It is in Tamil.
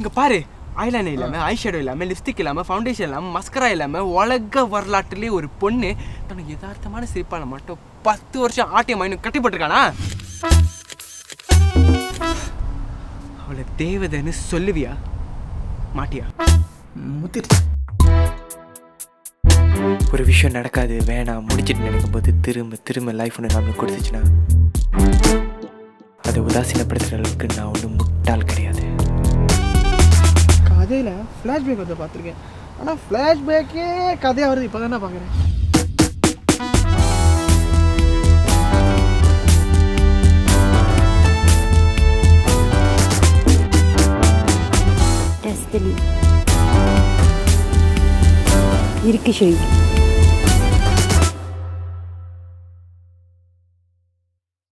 இங்க பாரு ஐலைனர் இல்லாம ஐ ஷேடோ இல்லாம லிப்ஸ்டிக் இல்லாம ஃபவுண்டேஷன் இல்லாம மஸ்கரா இல்லாம உலக வரலாற்றுலயே ஒரு பொண்ணு தனக்கு யதார்த்தமான சிரிப்பால மட்டும் பத்து வருஷம் ஆட்டிய மைனு கட்டிப்பட்டிருக்கானா அவளை தேவதைன்னு சொல்லுவியா மாட்டியா முத்திருச்சு ஒரு விஷயம் நடக்காது வேணாம் முடிச்சிட்டு நினைக்கும் போது திரும்ப திரும்ப லைஃப் ஒன்று நம்மளுக்கு கொடுத்துச்சுன்னா அதை உதாசீனப்படுத்துகிற அளவுக்கு நான் ஒன்றும் முட்டாள் கிடையாது கதையில் ஃப்ளாஷ்பேக் வந்து பார்த்துருக்கேன் ஆனால் ஃப்ளாஷ்பேக்கே கதையாக வருது இப்போ தானே பார்க்குறேன் Destiny. இருக்கு ஷெய்